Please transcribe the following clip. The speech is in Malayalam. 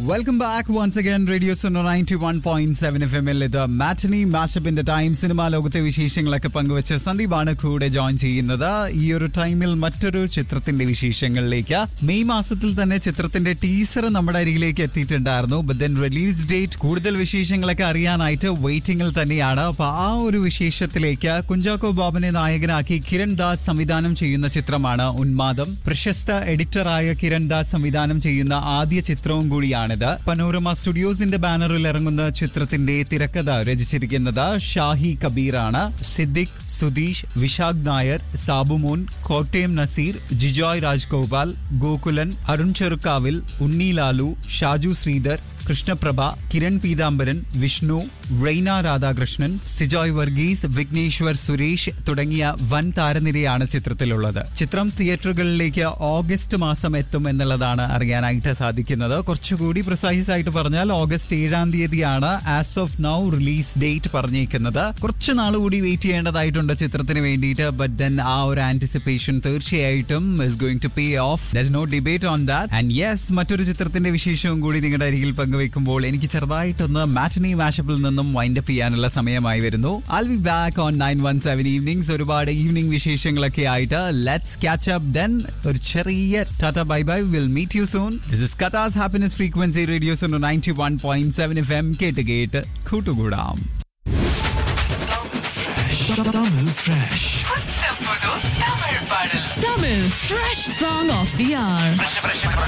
Welcome back once again radio Suno ninety one point seven F M എൽ ഇത് മാറ്റനി മാഷപ്പിന്റെ ടൈം സിനിമാ ലോകത്തെ വിശേഷങ്ങളൊക്കെ പങ്കുവച്ച് സന്ദീപാണ് കൂടെ ജോയിൻ ചെയ്യുന്നത് ഈ ഒരു ടൈമിൽ മറ്റൊരു ചിത്രത്തിന്റെ വിശേഷങ്ങളിലേക്ക് മെയ് മാസത്തിൽ തന്നെ ചിത്രത്തിന്റെ ടീസർ നമ്മുടെ അരികിലേക്ക് എത്തിയിട്ടുണ്ടായിരുന്നു ബട്ട് ദെൻ റിലീസ് ഡേറ്റ് കൂടുതൽ വിശേഷങ്ങളൊക്കെ അറിയാനായിട്ട് വെയിറ്റിംഗിൽ തന്നെയാണ് അപ്പൊ ആ ഒരു വിശേഷത്തിലേക്ക് കുഞ്ചാക്കോ ബോബനെ നായകനാക്കി കിരൺ ദാസ് സംവിധാനം ചെയ്യുന്ന ചിത്രമാണ് ഉന്മാദം പ്രശസ്ത എഡിറ്ററായ കിരൺ ദാസ് സംവിധാനം ചെയ്യുന്ന ആദ്യ ചിത്രവും കൂടിയാണിത് പനോരമ സ്റ്റുഡിയോസിന്റെ ബാനറിൽ ഇറങ്ങുന്ന ചിത്രത്തിന്റെ തിരക്കഥ രചിച്ചിരിക്കുന്നത് ഷാഹി കബീറാണ് സിദ്ദിഖ് സുധീഷ് വിശാഖ് നായർ സാബുമോൻ കോട്ടയം നസീർ ജിജോയ് രാജ്ഗോപാൽ ഗോകുലൻ അരുൺ ചെറുക്കാവിൽ ഉണ്ണി ലാലു ഷാജു ശ്രീധർ കൃഷ്ണപ്രഭ കിരൺ പീതാംബരൻ വിഷ്ണു റെയ്ന രാധാകൃഷ്ണൻ സിജോയ് വർഗീസ് വിഘ്നേശ്വർ സുരേഷ് തുടങ്ങിയ വൻ താരനിരയാണ് ചിത്രത്തിലുള്ളത് ചിത്രം തിയേറ്ററുകളിലേക്ക് ഓഗസ്റ്റ് മാസം എത്തും എന്നുള്ളതാണ് അറിയാനായിട്ട് സാധിക്കുന്നത് കുറച്ചുകൂടി പ്രിസൈസ് ആയിട്ട് പറഞ്ഞാൽ ഓഗസ്റ്റ് ഏഴാം തീയതിയാണ് as of now release date പറഞ്ഞേക്കുന്നത് കുറച്ച് നാൾ കൂടി വെയിറ്റ് ചെയ്യേണ്ടതായിട്ടുണ്ട് ചിത്രത്തിന് വേണ്ടിയിട്ട് ബട്ട് ദെൻ ആ ഒരു ആന്റിസിപ്പേഷൻ തീർച്ചയായിട്ടും is going to pay off there no debate on that and yes മറ്റൊരു ചിത്രത്തിന്റെ വിശേഷവും കൂടി നിങ്ങളുടെ അരികിൽ പങ്കുവെക്കുമ്പോൾ എനിക്ക് ചെറുതായിട്ടൊന്ന് മാറ്റനി മാഷപ്പിൽ നിന്നും വൈൻഡ് അപ്പ് ചെയ്യാനുള്ള സമയമായി വരുന്നു I B back on nine one seven evenings ഒരുപാട് ഈവനിങ് വിശേഷങ്ങളൊക്കെ ആയിട്ട് ലെറ്റ്സ് ക്യാച്ച് അപ്പ് ദെൻ ഒരു ചെറിയ tata bye bye will meet you soon this is Kathas happiness frequency radio's ninety one point seven F M കേട്ട് കേട്ട് കൂട്ടുകൂടാം Tamil Fresh. Tamil Fresh Song of the Hour.